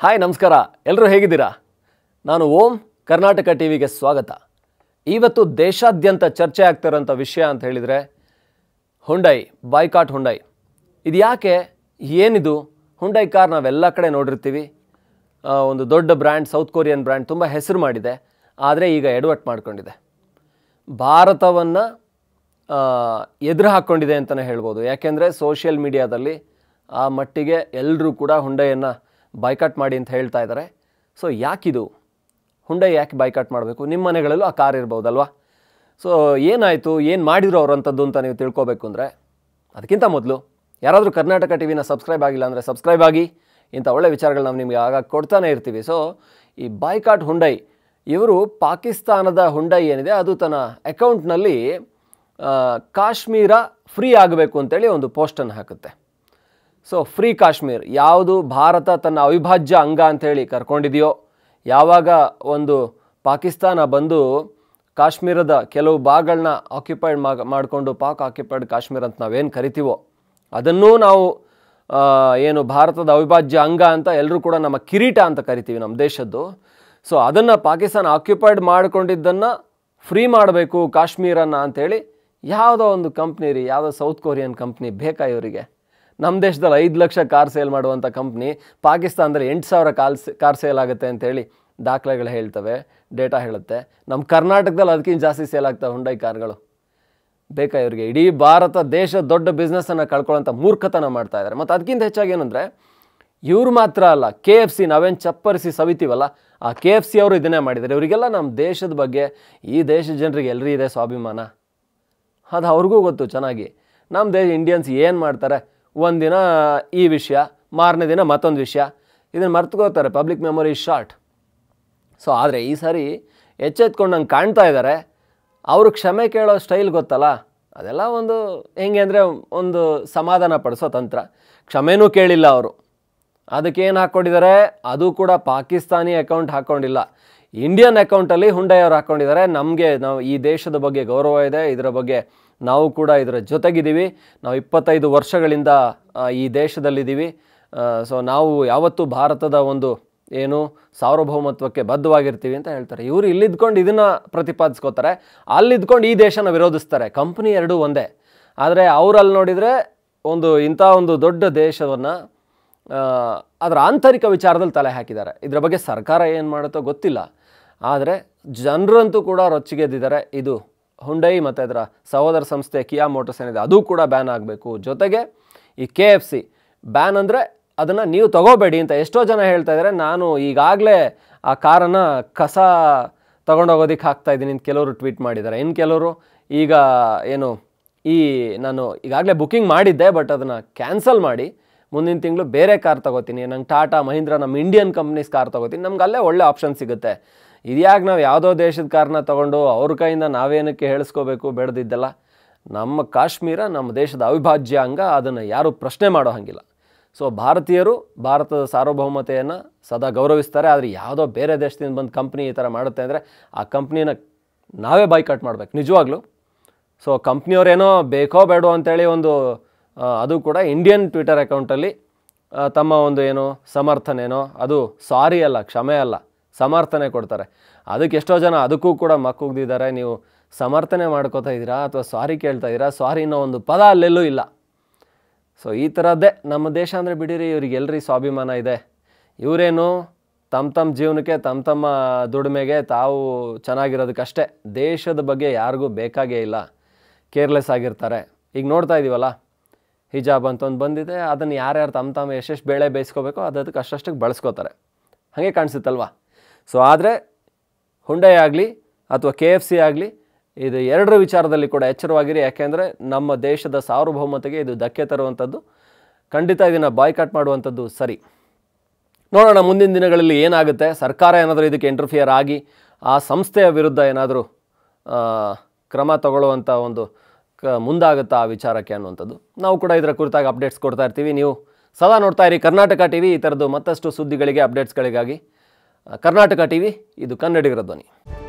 hi ನಮಸ್ಕಾರ ಎಲ್ಲರೂ ಹೇಗಿದ್ದೀರಾ ನಾನು ಓಂ ಕರ್ನಾಟಕ ಟಿ ವಿಗೆ ಸ್ವಾಗತ ಇವತ್ತು ದೇಶಾದ್ಯಂತ ಚರ್ಚೆ ಆಗ್ತಿರೋಂಥ ವಿಷಯ ಅಂತ ಹೇಳಿದರೆ ಹುಂಡೈ ಬಾಯ್ಕಾಟ್ ಹುಂಡೈ ಇದು ಯಾಕೆ ಏನಿದು ಹುಂಡೈ ಕಾರ್ ನಾವೆಲ್ಲ ಕಡೆ ನೋಡಿರ್ತೀವಿ ಆ, ಒಂದು ದೊಡ್ಡ ಬ್ರ್ಯಾಂಡ್ ಸೌತ್ ಕೊರಿಯನ್ ಬ್ರ್ಯಾಂಡ್ ತುಂಬ ಹೆಸರು ಮಾಡಿದೆ ಆದರೆ ಈಗ ಎಡವಟ್ ಮಾಡ್ಕೊಂಡಿದೆ ಭಾರತವನ್ನು ಎದುರು ಹಾಕ್ಕೊಂಡಿದೆ ಅಂತಲೇ ಹೇಳ್ಬೋದು ಯಾಕೆಂದರೆ ಸೋಷಿಯಲ್ ಮೀಡಿಯಾದಲ್ಲಿ ಆ ಮಟ್ಟಿಗೆ ಎಲ್ಲರೂ ಕೂಡ ಹುಂಡೈಯನ್ನು ಬಾಯ್ಕಾಟ್ ಮಾಡಿ ಅಂತ ಹೇಳ್ತಾ ಇದ್ದಾರೆ ಸೊ ಯಾಕಿದು ಹುಂಡೈ ಯಾಕೆ ಬಾಯ್ಕಾಟ್ ಮಾಡಬೇಕು ನಿಮ್ಮ ಮನೆಗಳಲ್ಲೂ ಆ ಕಾರ್ ಇರ್ಬೋದಲ್ವಾ ಸೊ ಏನಾಯಿತು ಏನು ಮಾಡಿದ್ರು ಅವರಂಥದ್ದು ಅಂತ ನೀವು ತಿಳ್ಕೊಬೇಕು ಅಂದರೆ ಅದಕ್ಕಿಂತ ಮೊದಲು ಯಾರಾದರೂ ಕರ್ನಾಟಕ ಟಿ ವಿನ ಸಬ್ಸ್ಕ್ರೈಬ್ ಆಗಿಲ್ಲ ಅಂದರೆ ಸಬ್ಸ್ಕ್ರೈಬ್ ಆಗಿ ಇಂಥ ಒಳ್ಳೆ ವಿಚಾರಗಳು ನಾವು ನಿಮಗೆ ಆಗಾಗ ಕೊಡ್ತಾನೆ ಇರ್ತೀವಿ ಸೊ ಈ ಬಾಯ್ಕಾಟ್ ಹುಂಡೈ ಇವರು ಪಾಕಿಸ್ತಾನದ ಹುಂಡೈ ಏನಿದೆ ಅದು ತನ್ನ ಅಕೌಂಟ್ನಲ್ಲಿ ಕಾಶ್ಮೀರ ಫ್ರೀ ಆಗಬೇಕು ಅಂತೇಳಿ ಒಂದು ಪೋಸ್ಟನ್ನು ಹಾಕುತ್ತೆ ಸೊ ಫ್ರೀ ಕಾಶ್ಮೀರ್ ಯಾವುದು ಭಾರತ ತನ್ನ ಅವಿಭಾಜ್ಯ ಅಂಗ ಅಂಥೇಳಿ ಕರ್ಕೊಂಡಿದೆಯೋ ಯಾವಾಗ ಒಂದು ಪಾಕಿಸ್ತಾನ ಬಂದು ಕಾಶ್ಮೀರದ ಕೆಲವು ಭಾಗಗಳನ್ನ ಆಕ್ಯುಪೈಡ್ ಮಾಡಿಕೊಂಡು ಪಾಕ್ ಆಕ್ಯುಪೈಡ್ ಕಾಶ್ಮೀರ ಅಂತ ನಾವೇನು ಕರಿತೀವೋ ಅದನ್ನೂ ನಾವು ಆ, ಏನು ಭಾರತದ ಅವಿಭಾಜ್ಯ ಅಂಗ ಅಂತ ಎಲ್ಲರೂ ಕೂಡ ನಮ್ಮ ಕಿರೀಟ ಅಂತ ಕರಿತೀವಿ ನಮ್ಮ ದೇಶದ್ದು ಸೊ ಅದನ್ನು ಪಾಕಿಸ್ತಾನ ಆಕ್ಯುಪೈಡ್ ಮಾಡಿಕೊಂಡಿದ್ದನ್ನು ಫ್ರೀ ಮಾಡಬೇಕು ಕಾಶ್ಮೀರನ ಅಂಥೇಳಿ ಯಾವುದೋ ಒಂದು ಕಂಪ್ನಿ ರೀ ಯಾವುದೋ ಸೌತ್ ಕೊರಿಯನ್ ಕಂಪ್ನಿ ಬೇಕಾ ಇವರಿಗೆ ನಮ್ಮ ದೇಶದಲ್ಲಿ ಐದು ಲಕ್ಷ ಕಾರ್ ಸೇಲ್ ಮಾಡುವಂಥ ಕಂಪ್ನಿ ಪಾಕಿಸ್ತಾನದಲ್ಲಿ ಎಂಟು ಸಾವಿರ ಕಾಲ್ ಕಾರ್ ಸೇಲ್ ಆಗುತ್ತೆ ಅಂತೇಳಿ ದಾಖಲೆಗಳು ಹೇಳ್ತವೆ ಡೇಟಾ ಹೇಳುತ್ತೆ ನಮ್ಮ ಕರ್ನಾಟಕದಲ್ಲಿ ಅದಕ್ಕಿಂತ ಜಾಸ್ತಿ ಸೇಲ್ ಆಗ್ತವೆ ಹುಂಡೈ ಕಾರ್ಗಳು ಬೇಕಾ ಇವರಿಗೆ ಇಡೀ ಭಾರತ ದೇಶ ದೊಡ್ಡ ಬಿಸ್ನೆಸ್ಸನ್ನು ಕಳ್ಕೊಳ್ಳೋಂಥ ಮೂರ್ಖತನ ಮಾಡ್ತಾ ಇದ್ದಾರೆ ಮತ್ತು ಅದಕ್ಕಿಂತ ಹೆಚ್ಚಾಗಿ ಏನಂದರೆ ಇವ್ರು ಮಾತ್ರ ಅಲ್ಲ ಕೆ ಎಫ್ ಸಿ ನಾವೇನು ಚಪ್ಪರಿಸಿ ಸವಿತೀವಲ್ಲ ಆ ಕೆ ಎಫ್ ಸಿ ಅವರು ಇದನ್ನೇ ಮಾಡಿದ್ದಾರೆ ಇವರಿಗೆಲ್ಲ ನಮ್ಮ ದೇಶದ ಬಗ್ಗೆ ಈ ದೇಶದ ಜನರಿಗೆ ಎಲ್ಲರೂ ಇದೆ ಸ್ವಾಭಿಮಾನ ಅದು ಅವ್ರಿಗೂ ಗೊತ್ತು ಚೆನ್ನಾಗಿ ನಮ್ಮ ದೇಶ ಇಂಡಿಯನ್ಸ್ ಏನು ಮಾಡ್ತಾರೆ ಒಂದಿನ ಈ ವಿಷಯ ಮಾರನೇ ದಿನ ಮತ್ತೊಂದು ವಿಷಯ ಇದನ್ನು ಮರ್ತ್ಕೋತಾರೆ ಪಬ್ಲಿಕ್ ಮೆಮೊರಿ ಶಾರ್ಟ್ ಸೊ ಆದರೆ ಈ ಸಾರಿ ಎಚ್ಚೆತ್ಕೊಂಡು ನಂಗೆ ಕಾಣ್ತಾ ಇದ್ದಾರೆ ಅವರು ಕ್ಷಮೆ ಕೇಳೋ ಸ್ಟೈಲ್ ಗೊತ್ತಲ್ಲ ಅದೆಲ್ಲ ಒಂದು ಹೆಂಗೆ ಅಂದರೆ ಒಂದು ಸಮಾಧಾನ ಪಡಿಸೋ ತಂತ್ರ ಕ್ಷಮೆನೂ ಕೇಳಿಲ್ಲ ಅವರು ಅದಕ್ಕೆ ಏನು ಹಾಕ್ಕೊಂಡಿದ್ದಾರೆ ಅದು ಕೂಡ ಪಾಕಿಸ್ತಾನಿ ಅಕೌಂಟ್ ಹಾಕ್ಕೊಂಡಿಲ್ಲ ಇಂಡಿಯನ್ ಅಕೌಂಟಲ್ಲಿ ಹುಂಡೈ ಅವ್ರು ಹಾಕ್ಕೊಂಡಿದ್ದಾರೆ ನಮಗೆ ನಾವು ಈ ದೇಶದ ಬಗ್ಗೆ ಗೌರವ ಇದೆ ಇದರ ಬಗ್ಗೆ ನಾವು ಕೂಡ ಇದರ ಜೊತೆಗಿದ್ದೀವಿ ನಾವು ಇಪ್ಪತ್ತೈದು ವರ್ಷಗಳಿಂದ ಆ, ಈ ದೇಶದಲ್ಲಿದ್ದೀವಿ ಸೊ ನಾವು ಯಾವತ್ತೂ ಭಾರತದ ಒಂದು ಏನು ಸಾರ್ವಭೌಮತ್ವಕ್ಕೆ ಬದ್ಧವಾಗಿರ್ತೀವಿ ಅಂತ ಹೇಳ್ತಾರೆ ಇವರು ಇಲ್ಲಿದ್ಕೊಂಡು ಇದನ್ನು ಪ್ರತಿಪಾದಿಸ್ಕೋತಾರೆ ಅಲ್ಲಿದ್ಕೊಂಡು ಈ ದೇಶನ ವಿರೋಧಿಸ್ತಾರೆ ಕಂಪ್ನಿ ಎರಡೂ ಒಂದೇ ಆದರೆ ಅವರಲ್ಲಿ ನೋಡಿದರೆ ಒಂದು ಇಂಥ ಒಂದು ದೊಡ್ಡ ದೇಶವನ್ನು ಅದರ ಆಂತರಿಕ ವಿಚಾರದಲ್ಲಿ ತಲೆ ಹಾಕಿದ್ದಾರೆ ಇದರ ಬಗ್ಗೆ ಸರ್ಕಾರ ಏನು ಮಾಡುತ್ತೋ ಗೊತ್ತಿಲ್ಲ ಆದರೆ ಜನರಂತೂ ಕೂಡ ರೊಚ್ಚಿಗೆದ್ದಿದ್ದಾರೆ ಇದು ಹುಂಡೈ ಮತ್ತು ಅದರ ಸಹೋದರ ಸಂಸ್ಥೆ ಕಿಯಾ ಮೋಟರ್ಸ್ ಏನಿದೆ ಅದು ಕೂಡ ಬ್ಯಾನ್ ಆಗಬೇಕು ಜೊತೆಗೆ ಈ ಕೆ ಎಫ್ ಸಿ ಬ್ಯಾನ್ ಅಂದರೆ ಅದನ್ನು ನೀವು ತಗೋಬೇಡಿ ಅಂತ ಎಷ್ಟೋ ಜನ ಹೇಳ್ತಾ ಇದ್ದಾರೆ ನಾನು ಈಗಾಗಲೇ ಆ ಕಾರನ್ನು ಕಸ ತೊಗೊಂಡೋಗೋದಕ್ಕೆ ಹಾಕ್ತಾ ಇದ್ದೀನಿ ಅಂತ ಕೆಲವರು ಟ್ವೀಟ್ ಮಾಡಿದ್ದಾರೆ ಇನ್ನು ಕೆಲವರು ಈಗ ಏನು ಈ ನಾನು ಈಗಾಗಲೇ ಬುಕ್ಕಿಂಗ್ ಮಾಡಿದ್ದೆ ಬಟ್ ಅದನ್ನು ಕ್ಯಾನ್ಸಲ್ ಮಾಡಿ ಮುಂದಿನ ತಿಂಗಳು ಬೇರೆ ಕಾರ್ ತಗೋತೀನಿ ನಂಗೆ ಟಾಟಾ ಮಹೀಂದ್ರ ನಮ್ಮ ಇಂಡಿಯನ್ ಕಂಪ್ನೀಸ್ ಕಾರ್ ತಗೋತೀನಿ ನಮ್ಗೆ ಅಲ್ಲೇ ಒಳ್ಳೆ ಆಪ್ಷನ್ ಸಿಗುತ್ತೆ ಇದ್ಯಾಕೆ ನಾವು ಯಾವುದೋ ದೇಶದ ಕಾರ್ನ ತೊಗೊಂಡು ಅವ್ರ ಕೈಯಿಂದ ನಾವೇನಕ್ಕೆ ಹೇಳಿಸ್ಕೋಬೇಕು ಬೆಳೆದಿದ್ದಲ್ಲ ನಮ್ಮ ಕಾಶ್ಮೀರ ನಮ್ಮ ದೇಶದ ಅವಿಭಾಜ್ಯ ಅಂಗ ಅದನ್ನು ಯಾರೂ ಪ್ರಶ್ನೆ ಮಾಡೋ ಹಾಗಿಲ್ಲ ಸೊ ಭಾರತೀಯರು ಭಾರತದ ಸಾರ್ವಭೌಮತೆಯನ್ನು ಸದಾ ಗೌರವಿಸ್ತಾರೆ ಆದರೆ ಯಾವುದೋ ಬೇರೆ ದೇಶದಿಂದ ಬಂದು ಕಂಪ್ನಿ ಈ ಥರ ಮಾಡುತ್ತೆ ಅಂದರೆ ಆ ಕಂಪ್ನಿನ ನಾವೇ ಬಾಯ್ಕಾಟ್ ಮಾಡ್ಬೇಕು ನಿಜವಾಗ್ಲೂ ಸೊ ಕಂಪ್ನಿಯವರೇನೋ ಬೇಕೋ ಬೇಡೋ ಅಂತೇಳಿ ಒಂದು ಆ, ಅದು ಕೂಡ ಇಂಡಿಯನ್ ಟ್ವಿಟರ್ ಅಕೌಂಟಲ್ಲಿ ಆ, ತಮ್ಮ ಒಂದು ಏನು ಸಮರ್ಥನೆನೋ ಅದು ಸಾರಿ ಅಲ್ಲ ಕ್ಷಮೆ ಅಲ್ಲ ಸಮರ್ಥನೆ ಕೊಡ್ತಾರೆ ಅದಕ್ಕೆ ಎಷ್ಟೋ ಜನ ಅದಕ್ಕೂ ಕೂಡ ಮಕ್ಕುಗ್ದಿದ್ದಾರೆ ನೀವು ಸಮರ್ಥನೆ ಮಾಡ್ಕೋತಾ ಇದ್ದೀರಾ ಅಥವಾ ಸಾರಿ ಕೇಳ್ತಾ ಇದ್ದೀರಾ ಸಾರಿ ಅನ್ನೋ ಒಂದು ಪದ ಅಲ್ಲೆಲ್ಲೂ ಇಲ್ಲ ಸೊ ಈ ಥರದ್ದೇ ನಮ್ಮ ದೇಶ ಅಂದರೆ ಬಿಡಿರಿ ಇವ್ರಿಗೆ ಎಲ್ರಿ ಸ್ವಾಭಿಮಾನ ಇದೆ ಇವರೇನು ತಮ್ಮ ತಮ್ಮ ಜೀವನಕ್ಕೆ ತಮ್ಮ ತಮ್ಮ ದುಡಿಮೆಗೆ ತಾವು ಚೆನ್ನಾಗಿರೋದಕ್ಕಷ್ಟೇ ದೇಶದ ಬಗ್ಗೆ ಯಾರಿಗೂ ಬೇಕಾಗೇ ಇಲ್ಲ ಕೇರ್ಲೆಸ್ ಆಗಿರ್ತಾರೆ ಈಗ ನೋಡ್ತಾ ಇದ್ದೀವಲ್ಲ ಹಿಜಾಬ್ ಅಂತ ಒಂದು ಬಂದಿದೆ ಅದನ್ನು ಯಾರ್ಯಾರು ತಮ್ಮ ತಮ್ಮ ಎಷ್ಟೆಷ್ಟು ಬೇಳೆ ಬೇಯಿಸ್ಕೋಬೇಕೋ ಅದಕ್ಕೆ ಅಷ್ಟಷ್ಟಕ್ಕೆ ಬಳಸ್ಕೋತಾರೆ ಹಾಗೆ ಕಾಣಿಸುತ್ತಲ್ವಾ ಸೊ ಆದರೆ ಹುಂಡೈ ಆಗಲಿ ಅಥವಾ ಕೆ ಎಫ್ ಸಿ ಆಗಲಿ ಇದು ಎರಡರ ವಿಚಾರದಲ್ಲಿ ಕೂಡ ಎಚ್ಚರವಾಗಿರಿ ಯಾಕೆಂದರೆ ನಮ್ಮ ದೇಶದ ಸಾರ್ವಭೌಮತೆಗೆ ಇದು ಧಕ್ಕೆ ತರುವಂಥದ್ದು ಖಂಡಿತ ಇದನ್ನು ಬಾಯ್ಕಾಟ್ ಮಾಡುವಂಥದ್ದು ಸರಿ ನೋಡೋಣ ಮುಂದಿನ ದಿನಗಳಲ್ಲಿ ಏನಾಗುತ್ತೆ ಸರ್ಕಾರ ಏನಾದರೂ ಇದಕ್ಕೆ ಇಂಟರ್ಫಿಯರ್ ಆಗಿ ಆ ಸಂಸ್ಥೆಯ ವಿರುದ್ಧ ಏನಾದರೂ ಕ್ರಮ ತಗೊಳ್ಳುವಂಥ ಒಂದು ಕ ಮುಂದಾಗುತ್ತಾ ಆ ವಿಚಾರಕ್ಕೆ ಅನ್ನುವಂಥದ್ದು ನಾವು ಕೂಡ ಇದರ ಕುರಿತಾಗಿ ಅಪ್ಡೇಟ್ಸ್ ಕೊಡ್ತಾ ಇರ್ತೀವಿ ನೀವು ಸದಾ ನೋಡ್ತಾ ಇರಿ ಕರ್ನಾಟಕ ಟಿ ವಿ ಈ ಥರದ್ದು ಮತ್ತಷ್ಟು ಸುದ್ದಿಗಳಿಗೆ ಅಪ್ಡೇಟ್ಸ್ಗಳಿಗಾಗಿ ಆ, ಕರ್ನಾಟಕ ಟಿ ವಿ ಇದು ಕನ್ನಡಿಗರ ಧ್ವನಿ